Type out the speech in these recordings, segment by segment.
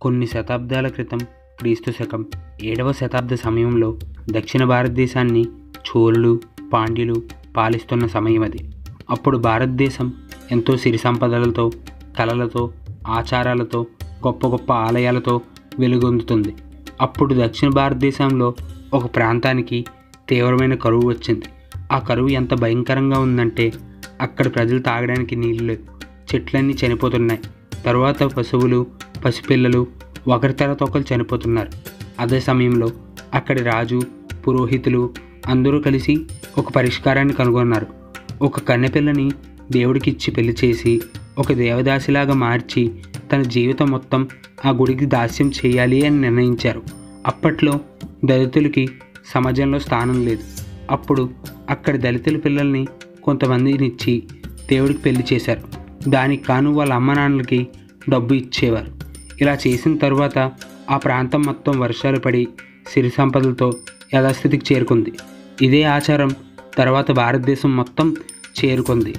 కొన్ని శతాబ్దాల క్రితం క్రీస్తు శకం ఏడవ శతాబ్ద సమయంలో దక్షిణ భారతదేశాన్ని చోళులు పాండ్యులు పాలిస్తున్న సమయం అది అప్పుడు భారతదేశం ఎంతో సిరి సంపదలతో కళలతో ఆచారాలతో గొప్ప గొప్ప ఆలయాలతో వెలుగొందుతుంది అప్పుడు దక్షిణ భారతదేశంలో ఒక ప్రాంతానికి తీవ్రమైన కరువు వచ్చింది ఆ కరువు ఎంత భయంకరంగా ఉందంటే అక్కడ ప్రజలు తాగడానికి నీళ్ళు లేవు చెట్లన్నీ చనిపోతున్నాయి తరువాత పశువులు పసిపిల్లలు ఒకరి తర్వాత ఒకరు చనిపోతున్నారు అదే సమయంలో అక్కడి రాజు పురోహితులు అందరూ కలిసి ఒక పరిష్కారాన్ని కనుగొన్నారు ఒక కన్నెపిల్లని దేవుడికి ఇచ్చి పెళ్లి చేసి ఒక దేవదాసిలాగా మార్చి తన జీవితం మొత్తం ఆ గుడికి దాస్యం చేయాలి అని నిర్ణయించారు అప్పట్లో దళితులకి సమాజంలో స్థానం లేదు అప్పుడు అక్కడి దళితుల పిల్లల్ని కొంతమందిని ఇచ్చి దేవుడికి పెళ్లి చేశారు దానికి కాను వాళ్ళ అమ్మ నాన్నలకి డబ్బు ఇచ్చేవారు ఇలా చేసిన తర్వాత ఆ ప్రాంతం మొత్తం వర్షాలు పడి సిరి సంపదలతో యథాస్థితికి చేరుకుంది ఇదే ఆచారం తర్వాత భారతదేశం మొత్తం చేరుకుంది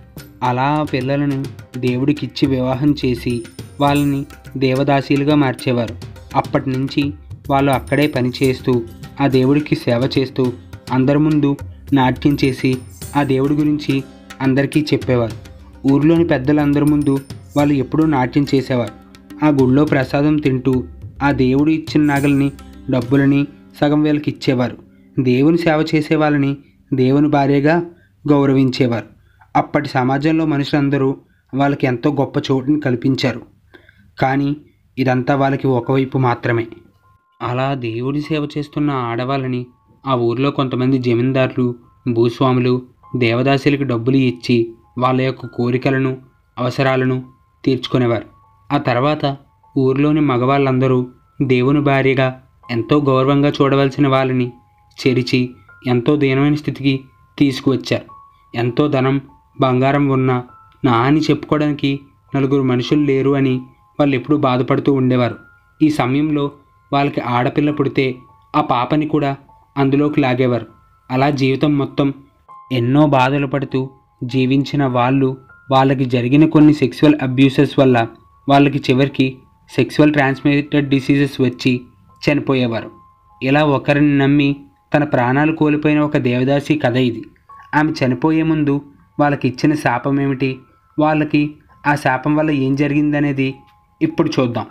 అలా ఆ పిల్లలను దేవుడికి ఇచ్చి వివాహం చేసి వాళ్ళని దేవదాసీలుగా మార్చేవారు అప్పటి నుంచి వాళ్ళు అక్కడే పని చేస్తూ ఆ దేవుడికి సేవ చేస్తూ అందరి ముందు నాట్యం చేసి ఆ దేవుడి గురించి అందరికీ చెప్పేవారు ఊర్లోని పెద్దలందరి ముందు వాళ్ళు ఎప్పుడూ నాట్యం చేసేవారు ఆ గుళ్ళో ప్రసాదం తింటూ ఆ దేవుడు ఇచ్చిన నగల్ని డబ్బులని సగం వీళ్ళకి ఇచ్చేవారు దేవుని సేవ చేసే వాళ్ళని దేవుని భార్యగా గౌరవించేవారు అప్పటి సమాజంలో మనుషులందరూ వాళ్ళకి ఎంతో గొప్ప చోటుని కల్పించారు కానీ ఇదంతా వాళ్ళకి ఒకవైపు మాత్రమే అలా దేవుడి సేవ చేస్తున్న ఆడవాళ్ళని ఆ ఊర్లో కొంతమంది జమీందారులు భూస్వాములు దేవదాసులకు డబ్బులు ఇచ్చి వాళ్ళ యొక్క కోరికలను అవసరాలను తీర్చుకునేవారు ఆ తర్వాత ఊర్లోని మగవాళ్ళందరూ దేవుని భార్యగా ఎంతో గౌరవంగా చూడవలసిన వాళ్ళని చెరిచి ఎంతో దీనమైన స్థితికి తీసుకువచ్చారు ఎంతో ధనం బంగారం ఉన్నా నా అని చెప్పుకోవడానికి నలుగురు మనుషులు లేరు అని వాళ్ళు ఎప్పుడూ బాధపడుతూ ఉండేవారు ఈ సమయంలో వాళ్ళకి ఆడపిల్ల పుడితే ఆ పాపని కూడా అందులోకి లాగేవారు అలా జీవితం మొత్తం ఎన్నో బాధలు పడుతూ జీవించిన వాళ్ళు వాళ్ళకి జరిగిన కొన్ని సెక్సువల్ అబ్యూసెస్ వల్ల వాళ్ళకి చివరికి సెక్సువల్ ట్రాన్స్మిటెడ్ డిసీజెస్ వచ్చి చనిపోయేవారు ఇలా ఒకరిని నమ్మి తన ప్రాణాలు కోల్పోయిన ఒక దేవదాసి కథ ఇది ఆమె చనిపోయే ముందు వాళ్ళకి ఇచ్చిన శాపం ఏమిటి వాళ్ళకి ఆ శాపం వల్ల ఏం జరిగిందనేది ఇప్పుడు చూద్దాం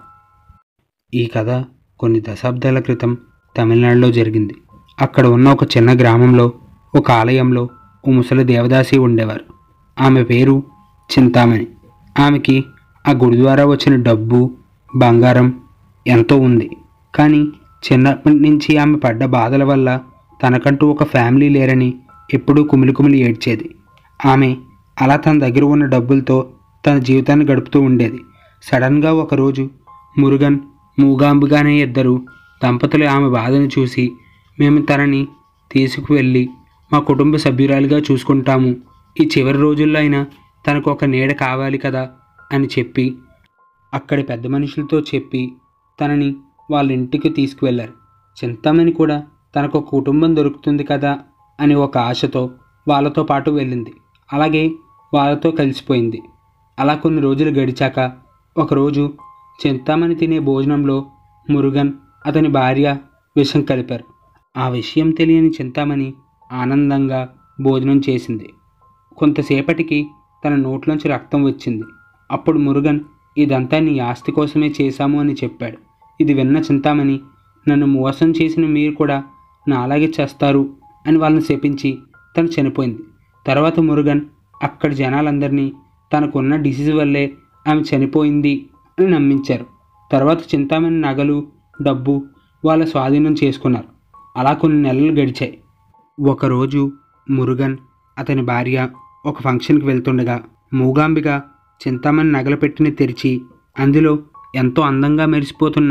ఈ కథ కొన్ని దశాబ్దాల క్రితం తమిళనాడులో జరిగింది అక్కడ ఉన్న ఒక చిన్న గ్రామంలో ఒక ఆలయంలో ఓ ముసలి దేవదాసి ఉండేవారు ఆమె పేరు చింతామణి ఆమెకి ఆ గుడి ద్వారా వచ్చిన డబ్బు బంగారం ఎంతో ఉంది కానీ చిన్నప్పటి నుంచి ఆమె పడ్డ బాధల వల్ల తనకంటూ ఒక ఫ్యామిలీ లేరని ఎప్పుడూ కుమిలి కుమిలి ఏడ్చేది ఆమె అలా తన దగ్గర ఉన్న డబ్బులతో తన జీవితాన్ని గడుపుతూ ఉండేది సడన్గా ఒకరోజు మురుగన్ మూగాంబిగా అనే ఇద్దరు దంపతులు ఆమె బాధను చూసి మేము తనని తీసుకువెళ్ళి మా కుటుంబ సభ్యురాలిగా చూసుకుంటాము ఈ చివరి రోజుల్లో అయినా తనకు ఒక నీడ కావాలి కదా అని చెప్పి అక్కడి పెద్ద మనుషులతో చెప్పి తనని వాళ్ళ ఇంటికి తీసుకువెళ్ళారు చింతామణి కూడా తనకు ఒక కుటుంబం దొరుకుతుంది కదా అని ఒక ఆశతో వాళ్ళతో పాటు వెళ్ళింది అలాగే వాళ్ళతో కలిసిపోయింది అలా కొన్ని రోజులు గడిచాక ఒకరోజు చింతామణి తినే భోజనంలో మురుగన్ అతని భార్య విషం కలిపారు ఆ విషయం తెలియని చింతామణి ఆనందంగా భోజనం చేసింది కొంతసేపటికి తన నోట్లోంచి రక్తం వచ్చింది అప్పుడు మురుగన్ ఇదంతా నీ ఆస్తి కోసమే చేశాము అని చెప్పాడు ఇది విన్న చింతామణి నన్ను మోసం చేసిన మీరు కూడా నా అలాగే చేస్తారు అని వాళ్ళని శపించి తను చనిపోయింది తర్వాత మురుగన్ అక్కడి జనాలందరినీ తనకున్న డిసీజ్ వల్లే ఆమె చనిపోయింది అని నమ్మించారు తర్వాత చింతామణి నగలు డబ్బు వాళ్ళ స్వాధీనం చేసుకున్నారు అలా కొన్ని నెలలు గడిచాయి ఒకరోజు మురుగన్ అతని భార్య ఒక ఫంక్షన్కి వెళ్తుండగా మూగాంబిక చింతామణి నగల పెట్టిని తెరిచి అందులో ఎంతో అందంగా మెరిసిపోతున్న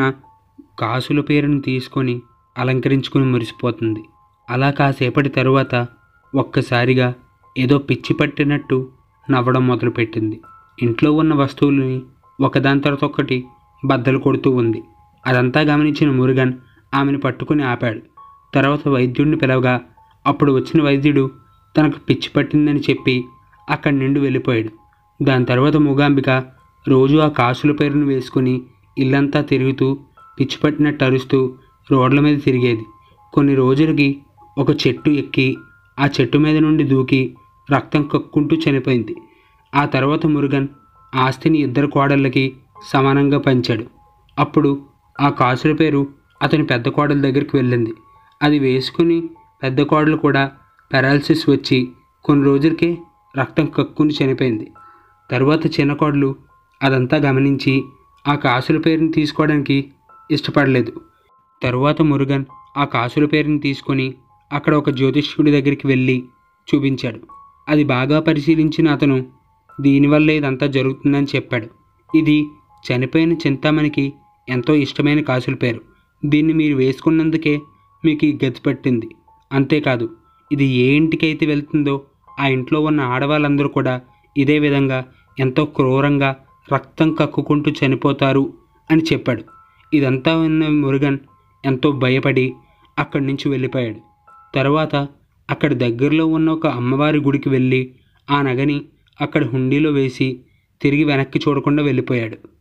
కాసుల పేరును తీసుకొని అలంకరించుకుని మురిసిపోతుంది అలా కాసేపటి తరువాత ఒక్కసారిగా ఏదో పిచ్చి పట్టినట్టు నవ్వడం మొదలుపెట్టింది ఇంట్లో ఉన్న వస్తువులని ఒకదాని తర్వాత ఒకటి బద్దలు కొడుతూ ఉంది అదంతా గమనించిన మురుగన్ ఆమెను పట్టుకుని ఆపాడు తర్వాత వైద్యుడిని పిలవగా అప్పుడు వచ్చిన వైద్యుడు తనకు పిచ్చి పట్టిందని చెప్పి అక్కడి నుండి వెళ్ళిపోయాడు దాని తర్వాత మూగాంబిక రోజు ఆ కాసుల పేరును వేసుకుని ఇల్లంతా తిరుగుతూ పిచ్చిపట్టినట్టు అరుస్తూ రోడ్ల మీద తిరిగేది కొన్ని రోజులకి ఒక చెట్టు ఎక్కి ఆ చెట్టు మీద నుండి దూకి రక్తం కక్కుంటూ చనిపోయింది ఆ తర్వాత మురుగన్ ఆస్తిని ఇద్దరు కోడళ్ళకి సమానంగా పంచాడు అప్పుడు ఆ కాసుల పేరు అతని పెద్ద కోడల దగ్గరికి వెళ్ళింది అది వేసుకుని పెద్ద కోడలు కూడా పెరాలసిస్ వచ్చి కొన్ని రోజులకే రక్తం కక్కుని చనిపోయింది తర్వాత చిన్న కోడలు అదంతా గమనించి ఆ కాసుల పేరుని తీసుకోవడానికి ఇష్టపడలేదు తరువాత మురుగన్ ఆ కాసుల పేరుని తీసుకొని అక్కడ ఒక జ్యోతిష్కుడి దగ్గరికి వెళ్ళి చూపించాడు అది బాగా పరిశీలించిన అతను దీనివల్ల ఇదంతా జరుగుతుందని చెప్పాడు ఇది చనిపోయిన చింతామణికి ఎంతో ఇష్టమైన కాసుల పేరు దీన్ని మీరు వేసుకున్నందుకే మీకు ఈ గతి పట్టింది అంతేకాదు ఇది ఏ ఇంటికైతే వెళ్తుందో ఆ ఇంట్లో ఉన్న ఆడవాళ్ళందరూ కూడా ఇదే విధంగా ఎంతో క్రూరంగా రక్తం కక్కుకుంటూ చనిపోతారు అని చెప్పాడు ఇదంతా విన్న మురుగన్ ఎంతో భయపడి అక్కడి నుంచి వెళ్ళిపోయాడు తర్వాత అక్కడ దగ్గరలో ఉన్న ఒక అమ్మవారి గుడికి వెళ్ళి ఆ నగని అక్కడ హుండీలో వేసి తిరిగి వెనక్కి చూడకుండా వెళ్ళిపోయాడు